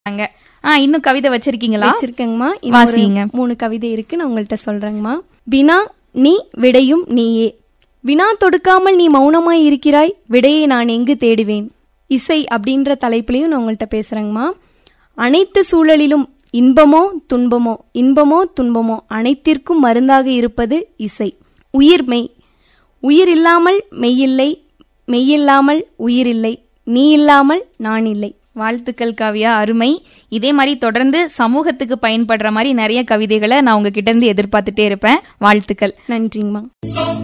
அங்க ஆ இன்னும் கவிதை வச்சிருக்கீங்களா வச்சிருக்கேங்கம்மா இன்னும் ஒரு வாசிங்க. மூணு கவிதை இருக்கு நான் உங்கள்கிட்ட சொல்றேங்கம்மா வினா நீ விடையும் நீயே வினா தொடுக்காமல் நீ மௌனமாய் இருக்கிறாய் விடையை நான் எங்கு தேடுவேன் இசை அப்படின்ற தலைப்புலையும் நான் உங்கள்கிட்ட பேசுறேங்கம்மா அனைத்து சூழலிலும் இன்பமோ துன்பமோ இன்பமோ துன்பமோ அனைத்திற்கும் மருந்தாக இருப்பது இசை உயிர் மெய் உயிர் இல்லாமல் மெய்யில்லை மெய்யில்லாமல் உயிரில்லை நீ இல்லாமல் நான் இல்லை வாழ்த்துக்கள் காவியா அருமை இதே மாதிரி தொடர்ந்து சமூகத்துக்கு பயன்படுற மாதிரி நிறைய கவிதைகளை நான் உங்ககிட்ட இருந்து எதிர்பார்த்துட்டே இருப்பேன் வாழ்த்துக்கள் நன்றிங்கம்மா